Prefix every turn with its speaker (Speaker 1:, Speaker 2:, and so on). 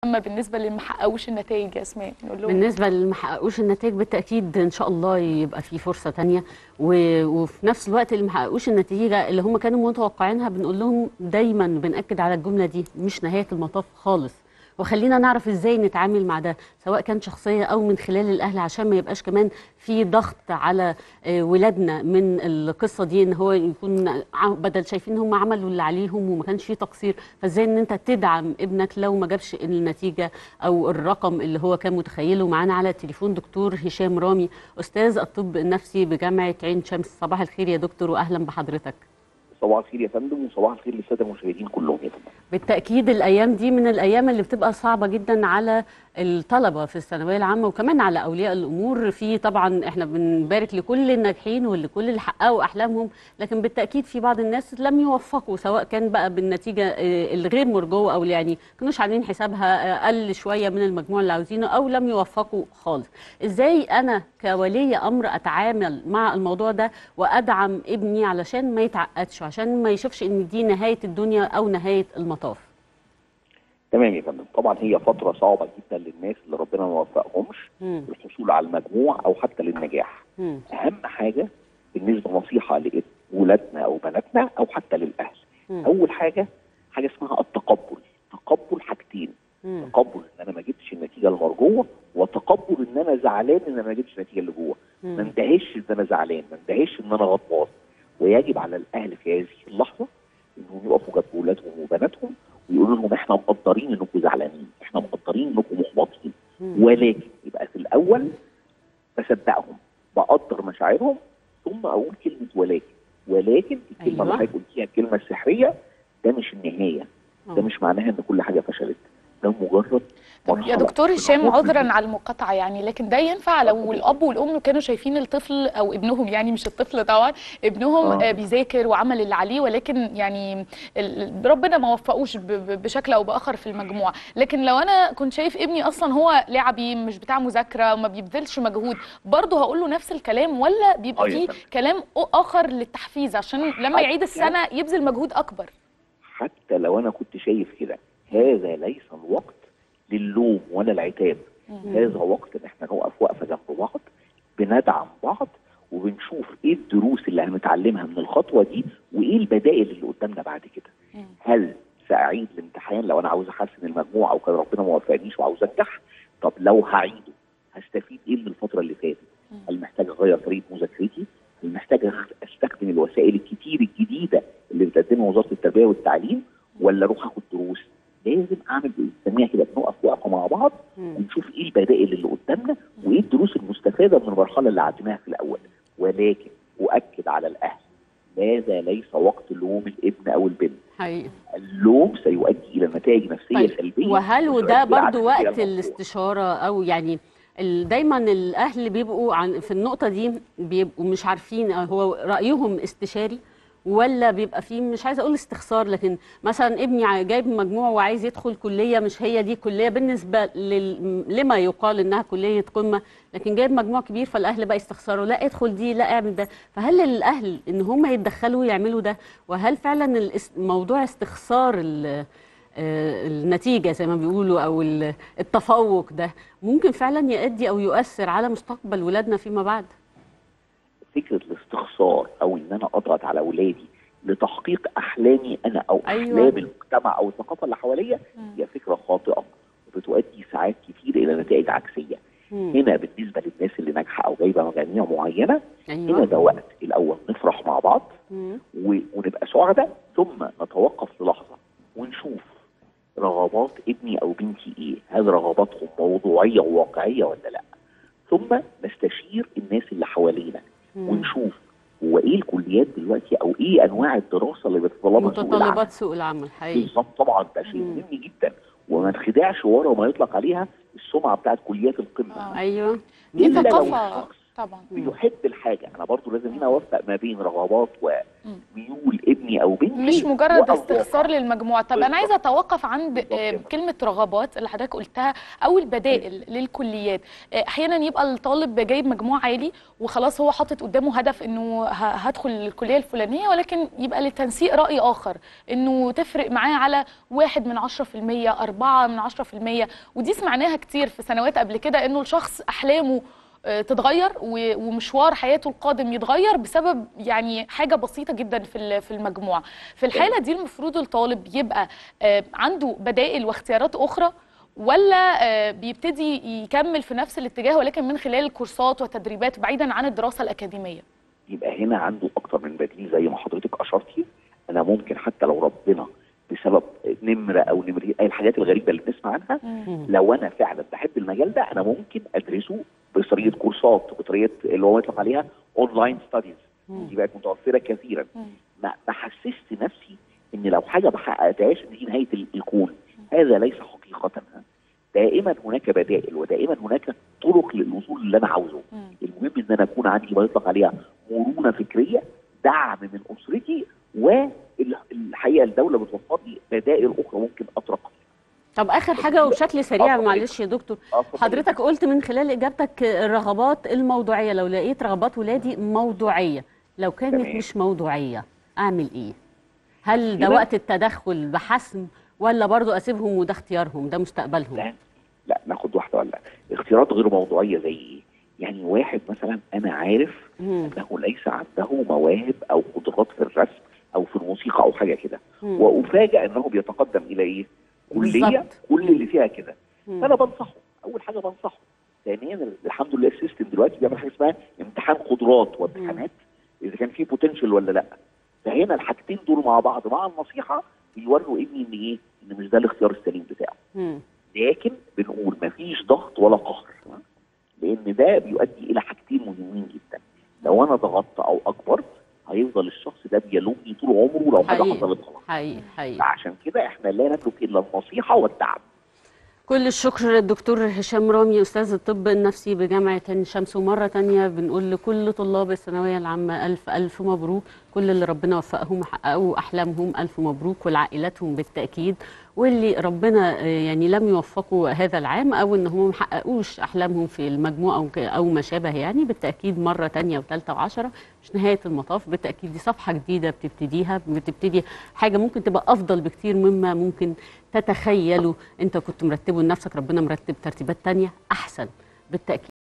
Speaker 1: اما بالنسبه للي ما حققوش النتائج يا اسماء نقول لهم
Speaker 2: بالنسبه للي ما حققوش النتائج بالتاكيد ان شاء الله يبقى في فرصه تانية و... وفي نفس الوقت اللي ما حققوش النتيجه اللي هم كانوا متوقعينها بنقول لهم دايما بناكد على الجمله دي مش نهايه المطاف خالص وخلينا نعرف ازاي نتعامل مع ده سواء كان شخصيه او من خلال الاهل عشان ما يبقاش كمان في ضغط على آه، ولادنا من القصه دي ان هو يكون ع- بدل شايفين ان هم عملوا اللي عليهم وما كانش فيه تقصير فازاي ان انت تدعم ابنك لو ما جابش النتيجه او الرقم اللي هو كان متخيله معانا على التليفون دكتور هشام رامي استاذ الطب النفسي بجامعه عين شمس صباح الخير يا دكتور واهلا بحضرتك
Speaker 3: صباح الخير يا فندم وصباح الخير للساده المشاهدين كلهم يا فندم
Speaker 2: بالتأكيد الأيام دي من الأيام اللي بتبقى صعبة جدا على الطلبة في الثانوية العامة وكمان على أولياء الأمور في طبعا احنا بنبارك لكل الناجحين ولكل اللي حققوا أحلامهم لكن بالتأكيد في بعض الناس لم يوفقوا سواء كان بقى بالنتيجة آه، الغير مرجوة أو يعني كانوش عاملين حسابها آه، قل شوية من المجموع اللي عاوزينه أو لم يوفقوا خالص إزاي أنا كولي أمر أتعامل مع الموضوع ده وأدعم ابني علشان ما يتعقدش عشان ما يشوفش إن دي نهاية الدنيا أو نهاية المطاف
Speaker 3: تمام يا فندم طبعا هي فتره صعبه جدا للناس اللي ربنا ما وفقهمش
Speaker 2: مم.
Speaker 3: للحصول على المجموع او حتى للنجاح
Speaker 2: مم.
Speaker 3: اهم حاجه بالنسبه نصيحه لاولادنا او بناتنا او حتى للاهل
Speaker 2: مم.
Speaker 3: اول حاجه حاجه اسمها التقبل تقبل حاجتين
Speaker 2: مم.
Speaker 3: تقبل ان انا ما جبتش النتيجه المرجوه وتقبل ان انا زعلان ان انا ما جبتش النتيجه اللي جوه ما
Speaker 2: مم.
Speaker 3: انتهيش ان انا زعلان ما انتهيش ان انا غضبان ويجب على الاهل في هذه اللحظه انهم يقفوا جنب اولادهم وبناتهم ويقولوا لهم احنا مقدرين انكم زعلانين احنا مقدرين انكم محبطين
Speaker 2: مم.
Speaker 3: ولكن يبقى في الاول بصدقهم بقدر مشاعرهم ثم اقول كلمه ولكن ولكن الكلمه اللي
Speaker 2: أيوة.
Speaker 3: حضرتك قلتيها الكلمه السحريه ده مش النهايه ده
Speaker 2: آه.
Speaker 3: مش معناها ان كل حاجه فشلت ده مجرد
Speaker 1: طب
Speaker 3: مرحلة
Speaker 1: يا دكتور
Speaker 3: في
Speaker 1: هشام
Speaker 3: العمر.
Speaker 1: عذرا على المقاطعه يعني لكن ده ينفع لو الاب والام كانوا شايفين الطفل او ابنهم يعني مش الطفل طبعا ابنهم
Speaker 3: آه.
Speaker 1: آه. بيذاكر وعمل اللي عليه ولكن يعني ال- ربنا ما وفقوش ب- ب- بشكل او باخر في المجموع لكن لو انا كنت شايف ابني اصلا هو لعبي مش بتاع مذاكره وما بيبذلش مجهود برضه هقول له نفس الكلام ولا بيبقى
Speaker 3: آه يا
Speaker 1: فيه
Speaker 3: فندم.
Speaker 1: كلام اخر للتحفيز عشان لما يعيد السنه يبذل مجهود اكبر
Speaker 3: حتى لو انا كنت شايف كده هذا ليس الوقت للوم ولا العتاب هذا وقت ان احنا نقف وقفه جنب بعض بندعم بعض وبنشوف ايه الدروس اللي هنتعلمها من الخطوه دي وايه البدائل اللي قدامنا بعد كده هل ساعيد الامتحان لو انا عاوز احسن المجموع او كان ربنا ما وفقنيش وعاوز انجح طب لو هعيده هستفيد ايه من الفتره اللي فاتت هل محتاج اغير طريقه مذاكرتي هل محتاج أخ- استخدم الوسائل الكتير الجديده اللي بتقدمها وزاره التربيه والتعليم ولا اروح اخد دروس لازم اعمل بنسميها كده بنقف وقفه مع بعض ونشوف ايه البدائل اللي قدامنا وايه الدروس المستفاده من المرحله اللي عديناها في الاول ولكن اؤكد على الاهل هذا ليس وقت لوم الابن او البنت
Speaker 2: حقيقي
Speaker 3: اللوم سيؤدي الى نتائج نفسيه
Speaker 2: طيب
Speaker 3: سلبيه
Speaker 2: وهل
Speaker 3: وسيؤدي
Speaker 2: وده
Speaker 3: إلى
Speaker 2: برضو
Speaker 3: عدم
Speaker 2: وقت
Speaker 3: الموضوع.
Speaker 2: الاستشارة أو يعني ال- دايما الأهل بيبقوا عن في النقطة دي بيبقوا مش عارفين هو رأيهم استشاري ولا بيبقى فيه مش عايزه اقول استخسار لكن مثلا ابني ع- جايب مجموع وعايز يدخل كليه مش هي دي كليه بالنسبه لل... لما يقال انها كليه قمه لكن جايب مجموع كبير فالاهل بقى يستخسروا لا ادخل دي لا اعمل ده فهل الاهل ان هم يتدخلوا يعملوا ده وهل فعلا الاس- موضوع استخسار ال... آه، النتيجه زي ما بيقولوا او ال- التفوق ده ممكن فعلا يؤدي او يؤثر على مستقبل ولادنا فيما بعد
Speaker 3: فكره الاستخسار او ان انا اضغط على اولادي لتحقيق احلامي انا او
Speaker 2: أيوة.
Speaker 3: احلام المجتمع او الثقافه اللي حواليا هي فكره خاطئه وبتؤدي ساعات كتير الى نتائج عكسيه
Speaker 2: مم.
Speaker 3: هنا بالنسبه للناس اللي ناجحه او جايبه مجاميع معينه هنا
Speaker 2: ايوه
Speaker 3: ده وقت الاول نفرح مع بعض
Speaker 2: مم.
Speaker 3: و- ونبقى سعداء ثم نتوقف للحظه ونشوف رغبات ابني او بنتي ايه هل رغباتهم موضوعيه وواقعيه ولا لا ثم نستشير الناس اللي حوالينا
Speaker 2: مم.
Speaker 3: ونشوف هو ايه الكليات دلوقتي او ايه انواع الدراسه اللي بتتطلبها سوق العمل
Speaker 2: متطلبات سوق العمل حقيقي
Speaker 3: بالظبط طبعا ده شيء
Speaker 2: مم.
Speaker 3: مهم جدا وما نخدعش ورا ما يطلق عليها السمعه بتاعت كليات القمه
Speaker 1: آه.
Speaker 2: ايوه
Speaker 1: دي
Speaker 3: إلا لو
Speaker 1: ثقافه
Speaker 3: الشخص
Speaker 1: طبعا
Speaker 3: بيحب الحاجه انا برضو لازم هنا اوفق ما بين رغبات و... ميول ابني او بنتي
Speaker 1: مش مجرد
Speaker 3: وأفضل.
Speaker 1: استخسار للمجموع طب انا عايزه اتوقف عند
Speaker 3: بالظبط
Speaker 1: آه،
Speaker 3: كده.
Speaker 1: كلمه رغبات اللي حضرتك قلتها او البدائل للكليات آه، احيانا يبقى الطالب جايب مجموع عالي وخلاص هو حاطط قدامه هدف انه ه- هدخل الكليه الفلانيه ولكن يبقى لتنسيق راي اخر انه تفرق معاه على واحد من 10% أربعة من 10% ودي سمعناها كتير في سنوات قبل كده انه الشخص احلامه آه، تتغير و- ومشوار حياته القادم يتغير بسبب يعني حاجه بسيطه جدا في ال- في المجموع في الحاله دي المفروض الطالب يبقى آه، عنده بدائل واختيارات اخرى ولا آه، بيبتدي يكمل في نفس الاتجاه ولكن من خلال كورسات وتدريبات بعيدا عن الدراسه الاكاديميه
Speaker 3: يبقى هنا عنده اكتر من بديل زي ما حضرتك اشرتي انا ممكن حتى لو ربنا بسبب نمره او نمرين اي الحاجات الغريبه اللي بنسمع عنها لو انا فعلا بحب المجال ده انا ممكن ادرسه بطريقه كورسات بطريقه اللي هو يطلق عليها اونلاين ستاديز دي بقت متوفره كثيرا ما ما حسست نفسي ان لو حاجه ما حققتهاش ان دي نهايه ال- الكون هذا ليس حقيقه دائما هناك بدائل ودائما هناك طرق للوصول اللي انا عاوزه المهم ان انا اكون عندي ما يطلق عليها مرونه فكريه دعم من اسرتي والحقيقه الدوله بتوفر لي بدائل اخرى ممكن اطرق
Speaker 2: طب اخر حاجه وبشكل سريع
Speaker 3: آه،
Speaker 2: معلش يا دكتور
Speaker 3: آه، اتفضلي.
Speaker 2: حضرتك قلت من خلال اجابتك الرغبات الموضوعيه لو لقيت رغبات ولادي موضوعيه لو كانت
Speaker 3: تمام.
Speaker 2: مش موضوعيه اعمل ايه هل ده
Speaker 3: يبقى-
Speaker 2: وقت التدخل بحسم ولا برضو اسيبهم وده اختيارهم ده مستقبلهم
Speaker 3: لا لا ناخد واحده ولا اختيارات غير موضوعيه زي ايه؟ يعني واحد مثلا انا عارف
Speaker 2: مم.
Speaker 3: انه ليس عنده مواهب او قدرات في الرسم او في الموسيقى او حاجه كده
Speaker 2: مم.
Speaker 3: وافاجئ انه بيتقدم الى ايه؟ كليه
Speaker 2: بالظبط.
Speaker 3: كل اللي فيها كده
Speaker 2: مم.
Speaker 3: فانا بنصحه اول حاجه بنصحه ثانيا الحمد لله السيستم دلوقتي بيعمل حاجه اسمها امتحان قدرات وامتحانات اذا كان في بوتنشال ولا لا فهنا الحاجتين دول مع بعض مع النصيحه بيوروا ابني ان ايه؟ ان مش ده الاختيار السليم بتاعه
Speaker 2: مم.
Speaker 3: لكن بنقول مفيش ضغط ولا قهر لان ده بيؤدي الى حاجتين مهمين جدا لو انا ضغطت او اجبرت هيفضل الشخص ده بيلومني طول عمره لو حاجه
Speaker 2: حقيقي.
Speaker 3: حصلت غلط
Speaker 2: حقيقي حقيقي
Speaker 3: فعشان كده احنا لا نملك الا النصيحه والدعم
Speaker 2: كل الشكر للدكتور هشام رامي استاذ الطب النفسي بجامعه عين شمس ومره تانية بنقول لكل طلاب الثانويه العامه الف الف مبروك كل اللي ربنا وفقهم وحققوا احلامهم الف مبروك ولعائلاتهم بالتاكيد واللي ربنا آه، يعني لم يوفقوا هذا العام او ان هم ما حققوش احلامهم في المجموع او ك- او ما شابه يعني بالتاكيد مره تانية وثالثه وعشرة مش نهايه المطاف بالتاكيد دي صفحه جديده بتبتديها بتبتدي حاجه ممكن تبقى افضل بكتير مما ممكن تتخيلوا انت كنت مرتبه لنفسك ربنا مرتب ترتيبات تانية احسن بالتاكيد